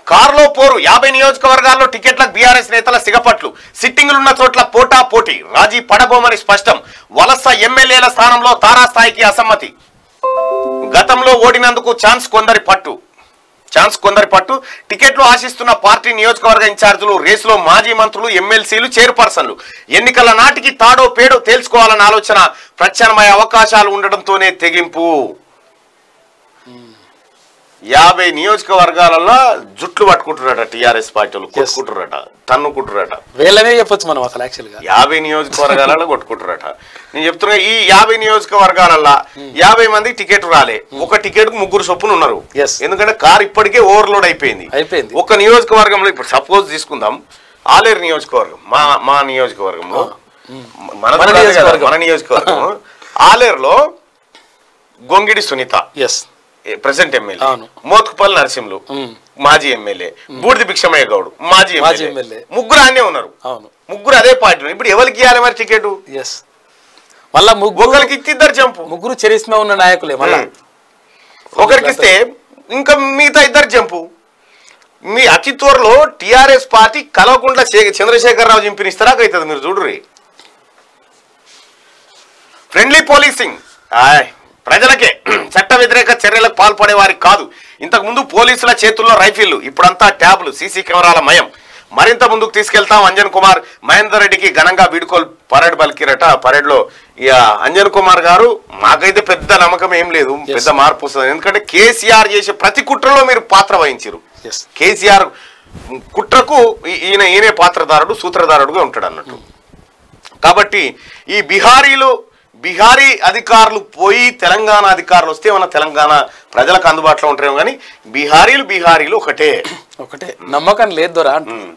కారులో పోరు యాభై నియోజకవర్గాల్లో టికెట్లకు బీఆర్ఎస్ నేతల సిగపట్లు సిట్టింగులున్న చోట్ల పోటా పోటీ రాజీ పడబోమని స్పష్టం వలస ఎమ్మెల్యేల స్థానంలో తారాస్థాయికి అసమ్మతి గతంలో ఓడినందుకు ఛాన్స్ కొందరి పట్టు ఛాన్స్ కొందరి పట్టు టికెట్లు ఆశిస్తున్న పార్టీ నియోజకవర్గ ఇన్ఛార్జీలు రేసులో మాజీ మంత్రులు ఎమ్మెల్సీలు చైర్పర్సన్లు ఎన్నికల నాటికి తాడో పేడో తేల్చుకోవాలన్న ఆలోచన ప్రత్యామ్నాయ అవకాశాలు ఉండడంతోనే తెగింపు యాభై నియోజకవర్గాలలో జుట్లు పట్టుకుంటున్నారట టీఆర్ఎస్ పార్టీలు కొట్టుకుంటున్నారట తన్నుకుంటున్నారట వీళ్ళనే చెప్పొచ్చు మనం అసలు యాక్చువల్గా యాభై నియోజకవర్గాలలో కొట్టుకుంటారట నేను చెప్తున్నా ఈ యాభై నియోజకవర్గాలలో యాభై మంది టికెట్ రాలే ఒక టికెట్ కు ముగ్గురు చొప్పున ఉన్నారు Yes. ఎందుకంటే కార్ ఇప్పటికే ఓవర్లోడ్ అయిపోయింది అయిపోయింది. ఒక నియోజకవర్గంలో ఇప్పుడు సపోజ్ తీసుకుందాం ఆలేరు నియోజకవర్గం మా మా నియోజకవర్గంలో మన మన కాదే కదా, నియోజకవర్గం. మన నియోజకవర్గం ఆలేరులో Gongidi Sunitha as present MLA అవును. మోత్కుపల్లి నరసింహులు మ్మ్. మాజీ ఎమ్మెల్యే బూడిది భిక్షమయ్య గౌడ్ మాజీ మాజీ ఎమ్మెల్యే ఎమ్మెల్యే. ముగ్గురు అన్నే ఉన్నారు అవును ముగ్గురు అదే పార్టీలో ఇప్పుడు ఎవరికి ఇవ్వాలి మరి టికెట్ ఎస్ మళ్ళా ముగ్గురు ఒకరికి ఇచ్చి ఇద్దరు జంపు ముగ్గురు చరిస్మా ఉన్న నాయకులే మళ్ళా ఒకరికి ఇస్తే ఇంకా మిగతా ఇద్దరు జంపు మీ అతి త్వరలో టిఆర్ఎస్ పార్టీ కలవకుండా చంద్రశేఖరరావు చింపినిస్తారా అవుతుంది మీరు చూడుర్రి ఫ్రెండ్లీ పోలీసింగ్ ఆయ్ ప్రజలకే చట్ట వ్యతిరేక చర్యలకు పాల్పడే వారికి కాదు ఇంతకు ముందు పోలీసుల చేతుల్లో రైఫిళ్లు ఇప్పుడంతా ట్యాబ్లు సీసీ కెమెరాల మయం మరింత ముందుకు తీసుకెళ్తాం అంజన్ కుమార్ మహేందర్ రెడ్డికి ఘనంగా వీడుకోలు పరేడ్ పలికిరట పరేడ్ లో ఇక అంజన్ కుమార్ గారు మాకైతే పెద్ద నమ్మకం ఏం లేదు పెద్ద మార్పు వస్తుంది ఎందుకంటే కేసీఆర్ చేసే ప్రతి కుట్రలో మీరు పాత్ర వహించారు ఎస్ కేసీఆర్ కుట్రకు ఈ- ఈయన ఈయనే పాత్రధారుడు సూత్రధారుడుగా ఉంటాడు అన్నట్టు కాబట్టి ఈ బిహారీలు బిహారీ అధికారులు పోయి తెలంగాణ అధికారులు వస్తే మన తెలంగాణ ప్రజలకు అందుబాటులో ఉంటారేమో కానీ బిహారీలు బిహారీలు ఒకటే ఒకటే నమ్మకం లేదు దొరా అంటున్నా.